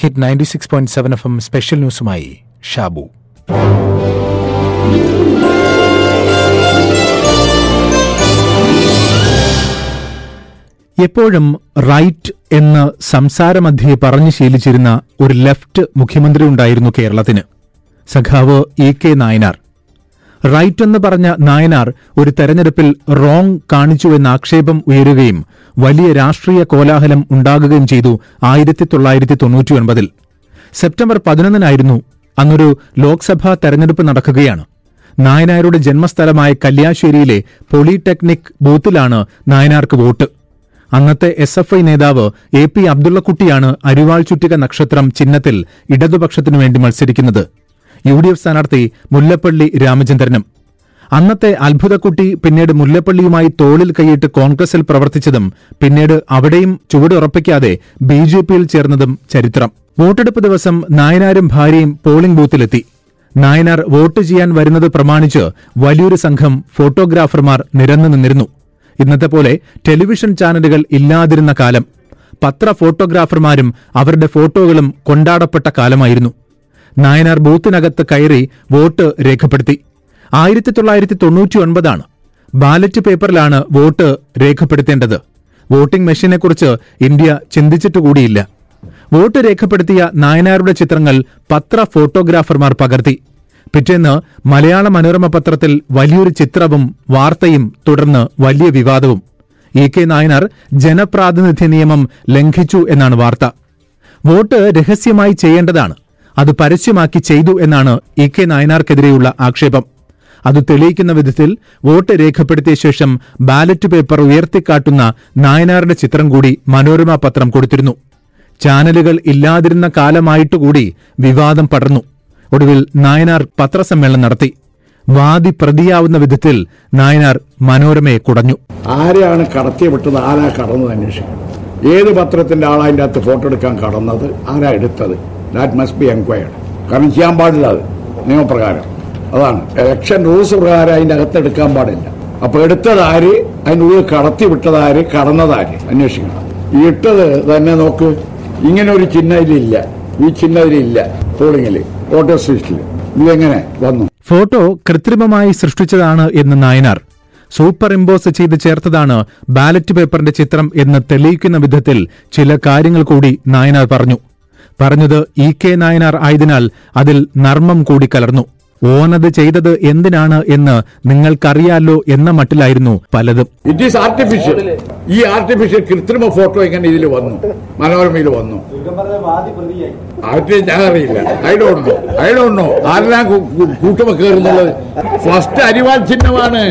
Hit ninety six point seven F M special ന്യൂസുമായി ഷാബു എപ്പോഴും right എന്ന് സംസാരമധ്യേ പറഞ്ഞു ശീലിച്ചിരുന്ന ഒരു ലെഫ്റ്റ് മുഖ്യമന്ത്രി ഉണ്ടായിരുന്നു കേരളത്തിന് സഖാവ് ഇ കെ നായനാർ റൈറ്റ് എന്ന് പറഞ്ഞ നായനാർ ഒരു തെരഞ്ഞെടുപ്പിൽ റോങ് കാണിച്ചുവെന്ന ആക്ഷേപം ഉയരുകയും വലിയ രാഷ്ട്രീയ കോലാഹലം ഉണ്ടാകുകയും ചെയ്തു ആയിരത്തി തൊള്ളായിരത്തി തൊണ്ണൂറ്റിയൊൻപതിൽ സെപ്റ്റംബർ പതിനൊന്നിനായിരുന്നു അന്നൊരു ലോക്സഭാ തെരഞ്ഞെടുപ്പ് നടക്കുകയാണ് നായനാരുടെ ജന്മസ്ഥലമായ കല്യാശ്ശേരിയിലെ പോളിടെക്നിക് ബൂത്തിലാണ് നായനാർക്ക് വോട്ട് അന്നത്തെ എസ് എഫ് ഐ നേതാവ് എ പി അബ്ദുള്ളക്കുട്ടിയാണ് അരിവാൾ ചുറ്റിക നക്ഷത്രം ചിഹ്നത്തിൽ ഇടതുപക്ഷത്തിനു വേണ്ടി മത്സരിക്കുന്നത് യു ഡി എഫ് സ്ഥാനാർത്ഥി മുല്ലപ്പള്ളി രാമചന്ദ്രനും അന്നത്തെ അത്ഭുതക്കുട്ടി പിന്നീട് മുല്ലപ്പള്ളിയുമായി തോളിൽ കൈയിട്ട് കോൺഗ്രസിൽ പ്രവർത്തിച്ചതും പിന്നീട് അവിടെയും ചുവടുറപ്പിക്കാതെ ബി ജെ പിയിൽ ചേർന്നതും ചരിത്രം വോട്ടെടുപ്പ് ദിവസം നായനാരും ഭാര്യയും പോളിംഗ് ബൂത്തിലെത്തി നായനാർ വോട്ട് ചെയ്യാൻ വരുന്നത് പ്രമാണിച്ച് വലിയൊരു സംഘം ഫോട്ടോഗ്രാഫർമാർ നിരന്നു നിന്നിരുന്നു ഇന്നത്തെ പോലെ ടെലിവിഷൻ ചാനലുകൾ ഇല്ലാതിരുന്ന കാലം പത്ര ഫോട്ടോഗ്രാഫർമാരും അവരുടെ ഫോട്ടോകളും കൊണ്ടാടപ്പെട്ട കാലമായിരുന്നു നായനാർ ബൂത്തിനകത്ത് കയറി വോട്ട് രേഖപ്പെടുത്തി ആയിരത്തി തൊള്ളായിരത്തി തൊണ്ണൂറ്റിയൊൻപതാണ് ബാലറ്റ് പേപ്പറിലാണ് വോട്ട് രേഖപ്പെടുത്തേണ്ടത് വോട്ടിംഗ് മെഷീനെക്കുറിച്ച് ഇന്ത്യ ചിന്തിച്ചിട്ടുകൂടിയില്ല വോട്ട് രേഖപ്പെടുത്തിയ നായനാരുടെ ചിത്രങ്ങൾ പത്ര ഫോട്ടോഗ്രാഫർമാർ പകർത്തി പിറ്റേന്ന് മലയാള മനോരമ പത്രത്തിൽ വലിയൊരു ചിത്രവും വാർത്തയും തുടർന്ന് വലിയ വിവാദവും ഇ കെ നായനാർ ജനപ്രാതിനിധ്യ നിയമം ലംഘിച്ചു എന്നാണ് വാർത്ത വോട്ട് രഹസ്യമായി ചെയ്യേണ്ടതാണ് അത് പരസ്യമാക്കി ചെയ്തു എന്നാണ് ഇ കെ നായനാർക്കെതിരെയുള്ള ആക്ഷേപം അത് തെളിയിക്കുന്ന വിധത്തിൽ വോട്ട് രേഖപ്പെടുത്തിയ ശേഷം ബാലറ്റ് പേപ്പർ ഉയർത്തിക്കാട്ടുന്ന നായനാരുടെ ചിത്രം കൂടി മനോരമ പത്രം കൊടുത്തിരുന്നു ചാനലുകൾ ഇല്ലാതിരുന്ന കാലമായിട്ടുകൂടി വിവാദം പടർന്നു ഒടുവിൽ നായനാർ പത്രസമ്മേളനം നടത്തി വാദി പ്രതിയാവുന്ന വിധത്തിൽ നായനാർ മനോരമയെ കുടഞ്ഞു ആരെയാണ് കടത്തി വിട്ടത് ആരാ കടന്നത് അന്വേഷിക്കണം ഏത് പത്രത്തിന്റെ ആളാ അതിന്റെ അകത്ത് ഫോട്ടോ എടുക്കാൻ കടന്നത് ആരാ എടുത്തത് ദാറ്റ് മസ്റ്റ് ബി എൻക്വയർഡ് കാരണം ചെയ്യാൻ പാടില്ല അത് നിയമപ്രകാരം അതാണ് ഇലക്ഷൻ റൂൾസ് പ്രകാരം അതിന്റെ അകത്ത് എടുക്കാൻ പാടില്ല അപ്പൊ എടുത്തത് ആര് അതിന്റെ ഉള്ളിൽ കടത്തി വിട്ടത് ആര് കടന്നതാര് അന്വേഷിക്കണം ഈ ഇട്ടത് തന്നെ നോക്ക് ഇങ്ങനെ ഒരു ചിഹ്നം ഇതിലില്ല ഈ ചിഹ്നം ഇതിലില്ല പോളിംഗിൽ വോട്ടർ ലിസ്റ്റിൽ ഇതെങ്ങനെ വന്നു ഫോട്ടോ കൃത്രിമമായി സൃഷ്ടിച്ചതാണ് എന്ന് നായനാർ സൂപ്പർ ഇമ്പോസ് ചെയ്ത് ചേർത്തതാണ് ബാലറ്റ് പേപ്പറിന്റെ ചിത്രം എന്ന് തെളിയിക്കുന്ന വിധത്തിൽ ചില കാര്യങ്ങൾ കൂടി നായനാർ പറഞ്ഞു പറഞ്ഞത് ഇ കെ നായനാർ ആയതിനാൽ അതിൽ നർമ്മം കൂടി കലർന്നു ഓനത് ചെയ്തത് എന്തിനാണ് എന്ന് നിങ്ങൾക്കറിയാലോ എന്ന മട്ടിലായിരുന്നു പലതും ഇറ്റ് ഈസ് ആർട്ടിഫിഷ്യൽ ഈ ആർട്ടിഫിഷ്യൽ കൃത്രിമ ഫോട്ടോ എങ്ങനെ ഇതിൽ വന്നു മനോരമയിൽ വന്നു അത് ഞാൻ അറിയില്ല I don't know I don't know ആരെല്ലാം കൂട്ടുമ കയറുന്നുള്ളത് ഫസ്റ്റ് അരിവാൾ ചിഹ്നമാണ്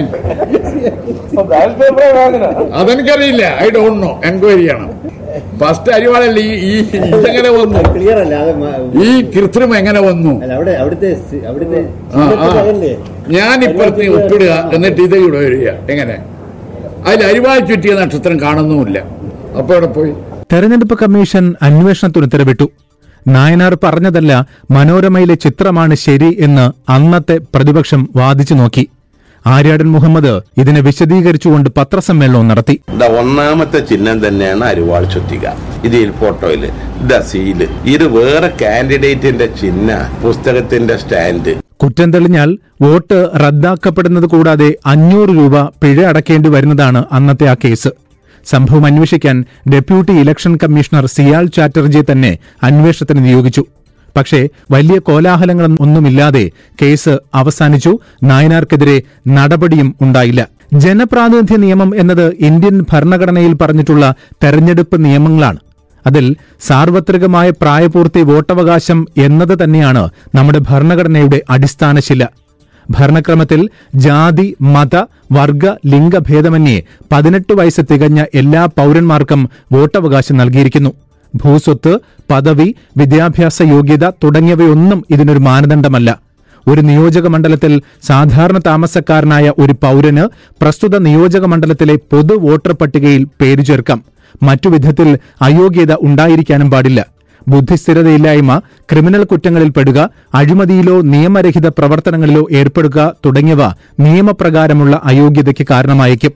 അതെനിക്കറിയില്ല ഐ ഡോണ്ട് നോ എൻക്വയറി ചെയ്യണം ഫസ്റ്റ് അരിവാളല്ല ഈ ഈ ഇതെങ്ങനെ വന്നു ക്ലിയർ അല്ല അത് മ- ഈ കൃത്രിമം എങ്ങനെ വന്നു അല്ല അവിടെ അവിടുത്തെ സി- അവിടുത്തെ ആ, ആ. ചിഹ്നത്തിലല്ലേ? ഞാൻ ഇപ്പുറത്ത് ഒപ്പിടുക എന്നിട്ട് ഇത് ഇവിടെ വരിക എങ്ങനെ അതിൽ അരിവാൾ ചുറ്റിയ നക്ഷത്രം കാണുന്നുമില്ല അപ്പൊ ഇവിടെ പോയി തെരഞ്ഞെടുപ്പ് കമ്മീഷൻ അന്വേഷണത്തിന് ഉത്തരവിട്ടു നായനാർ പറഞ്ഞതല്ല മനോരമയിലെ ചിത്രമാണ് ശരി എന്ന് അന്നത്തെ പ്രതിപക്ഷം വാദിച്ചു നോക്കി ആര്യാടൻ മുഹമ്മദ് ഇതിനെ വിശദീകരിച്ചുകൊണ്ട് പത്രസമ്മേളനവും നടത്തി ദാ ഒന്നാമത്തെ ചിഹ്നം തന്നെയാണ് അരിവാൾ ചുറ്റിക ഇത് ഈ ഫോട്ടോയില് ദ സീല് ഇത് വേറെ കാൻഡിഡേറ്റിന്റെ ചിഹ്ന പുസ്തകത്തിന്റെ സ്റ്റാൻഡ് കുറ്റം തെളിഞ്ഞാൽ വോട്ട് റദ്ദാക്കപ്പെടുന്നത് കൂടാതെ അഞ്ഞൂറ് രൂപ പിഴ അടക്കേണ്ടി വരുന്നതാണ് അന്നത്തെ ആ കേസ് സംഭവം അന്വേഷിക്കാൻ ഡെപ്യൂട്ടി ഇലക്ഷൻ കമ്മീഷണർ സിയാൽ ചാറ്റർജിയെ തന്നെ അന്വേഷണത്തിന് നിയോഗിച്ചു പക്ഷേ വലിയ കോലാഹലങ്ങളൊന്നും ഒന്നുമില്ലാതെ കേസ് അവസാനിച്ചു നായനാർക്കെതിരെ നടപടിയും ഉണ്ടായില്ല ജനപ്രാതിനിധ്യ നിയമം എന്നത് ഇന്ത്യൻ ഭരണഘടനയിൽ പറഞ്ഞിട്ടുള്ള തെരഞ്ഞെടുപ്പ് നിയമങ്ങളാണ് അതിൽ സാർവത്രികമായ പ്രായപൂർത്തി വോട്ടവകാശം എന്നത് തന്നെയാണ് നമ്മുടെ ഭരണഘടനയുടെ അടിസ്ഥാന ശില ഭരണക്രമത്തിൽ ജാതി മത വർഗ ലിംഗഭേദമന്യേ പതിനെട്ട് വയസ്സ് തികഞ്ഞ എല്ലാ പൌരന്മാർക്കും വോട്ടവകാശം നൽകിയിരിക്കുന്നു ഭൂസ്വത്ത് പദവി വിദ്യാഭ്യാസ യോഗ്യത തുടങ്ങിയവയൊന്നും ഇതിനൊരു മാനദണ്ഡമല്ല ഒരു നിയോജക മണ്ഡലത്തിൽ സാധാരണ താമസക്കാരനായ ഒരു പൌരന് പ്രസ്തുത നിയോജക മണ്ഡലത്തിലെ പൊതു വോട്ടർ പട്ടികയിൽ പേരു ചേർക്കാം മറ്റു വിധത്തിൽ അയോഗ്യത ഉണ്ടായിരിക്കാനും പാടില്ല ബുദ്ധിസ്ഥിരതയില്ലായ്മ ക്രിമിനൽ കുറ്റങ്ങളിൽ പെടുക അഴിമതിയിലോ നിയമരഹിത പ്രവർത്തനങ്ങളിലോ ഏർപ്പെടുക തുടങ്ങിയവ നിയമപ്രകാരമുള്ള അയോഗ്യതയ്ക്ക് കാരണമായേക്കും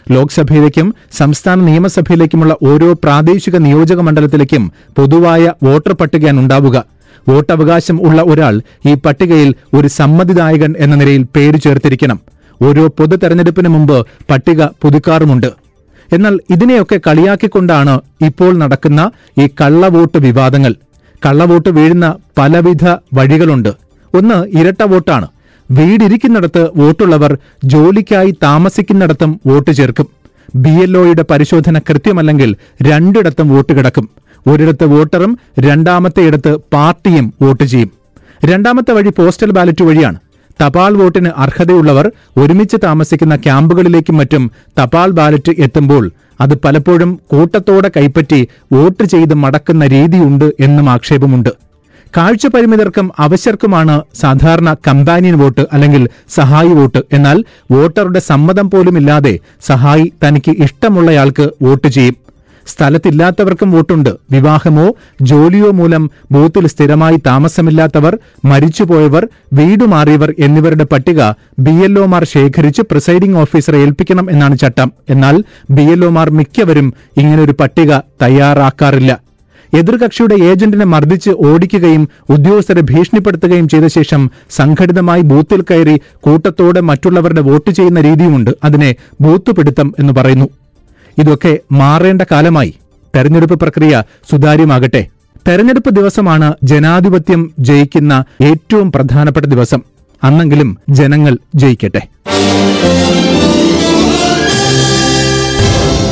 ലോക്സഭയിലേക്കും സംസ്ഥാന നിയമസഭയിലേക്കുമുള്ള ഓരോ പ്രാദേശിക നിയോജക മണ്ഡലത്തിലേക്കും പൊതുവായ വോട്ടർ പട്ടികയാണ് ഉണ്ടാവുക വോട്ടവകാശം ഉള്ള ഒരാൾ ഈ പട്ടികയിൽ ഒരു സമ്മതിദായകൻ എന്ന നിലയിൽ പേര് ചേർത്തിരിക്കണം ഓരോ പൊതു തെരഞ്ഞെടുപ്പിന് മുമ്പ് പട്ടിക പുതുക്കാറുമുണ്ട് എന്നാൽ ഇതിനെയൊക്കെ കളിയാക്കിക്കൊണ്ടാണ് ഇപ്പോൾ നടക്കുന്ന ഈ കള്ളവോട്ട് വിവാദങ്ങൾ കള്ളവോട്ട് വീഴുന്ന പലവിധ വഴികളുണ്ട് ഒന്ന് ഇരട്ട വോട്ടാണ് വീടിരിക്കുന്നിടത്ത് വോട്ടുള്ളവർ ജോലിക്കായി താമസിക്കുന്നിടത്തും വോട്ട് ചേർക്കും ബി എൽ ഒയുടെ പരിശോധന കൃത്യമല്ലെങ്കിൽ രണ്ടിടത്തും വോട്ട് കിടക്കും ഒരിടത്ത് വോട്ടറും രണ്ടാമത്തെ ഇടത്ത് പാർട്ടിയും വോട്ട് ചെയ്യും രണ്ടാമത്തെ വഴി പോസ്റ്റൽ ബാലറ്റ് വഴിയാണ് തപാൽ വോട്ടിന് അർഹതയുള്ളവർ ഒരുമിച്ച് താമസിക്കുന്ന ക്യാമ്പുകളിലേക്കും മറ്റും തപാൽ ബാലറ്റ് എത്തുമ്പോൾ അത് പലപ്പോഴും കൂട്ടത്തോടെ കൈപ്പറ്റി വോട്ട് ചെയ്ത് മടക്കുന്ന രീതിയുണ്ട് എന്നും ആക്ഷേപമുണ്ട് കാഴ്ച പരിമിതർക്കും അവശർക്കുമാണ് സാധാരണ കമ്പാനിയൻ വോട്ട് അല്ലെങ്കിൽ സഹായി വോട്ട് എന്നാൽ വോട്ടറുടെ സമ്മതം പോലുമില്ലാതെ സഹായി തനിക്ക് ഇഷ്ടമുള്ളയാൾക്ക് വോട്ട് ചെയ്യും സ്ഥലത്തില്ലാത്തവർക്കും വോട്ടുണ്ട് വിവാഹമോ ജോലിയോ മൂലം ബൂത്തിൽ സ്ഥിരമായി താമസമില്ലാത്തവർ മരിച്ചുപോയവർ വീട് മാറിയവർ എന്നിവരുടെ പട്ടിക ബി എൽഒമാർ ശേഖരിച്ച് പ്രിസൈഡിംഗ് ഓഫീസറെ ഏൽപ്പിക്കണം എന്നാണ് ചട്ടം എന്നാൽ ബി എൽഒമാർ മിക്കവരും ഇങ്ങനൊരു പട്ടിക തയ്യാറാക്കാറില്ല എതിർകക്ഷിയുടെ ഏജന്റിനെ മർദ്ദിച്ച് ഓടിക്കുകയും ഉദ്യോഗസ്ഥരെ ഭീഷണിപ്പെടുത്തുകയും ചെയ്ത ശേഷം സംഘടിതമായി ബൂത്തിൽ കയറി കൂട്ടത്തോടെ മറ്റുള്ളവരുടെ വോട്ട് ചെയ്യുന്ന രീതിയുമുണ്ട് അതിനെ ബൂത്ത് പിടുത്തം എന്ന് പറയുന്നു ഇതൊക്കെ മാറേണ്ട കാലമായി തെരഞ്ഞെടുപ്പ് പ്രക്രിയ സുതാര്യമാകട്ടെ തെരഞ്ഞെടുപ്പ് ദിവസമാണ് ജനാധിപത്യം ജയിക്കുന്ന ഏറ്റവും പ്രധാനപ്പെട്ട ദിവസം അന്നെങ്കിലും ജനങ്ങൾ ജയിക്കട്ടെ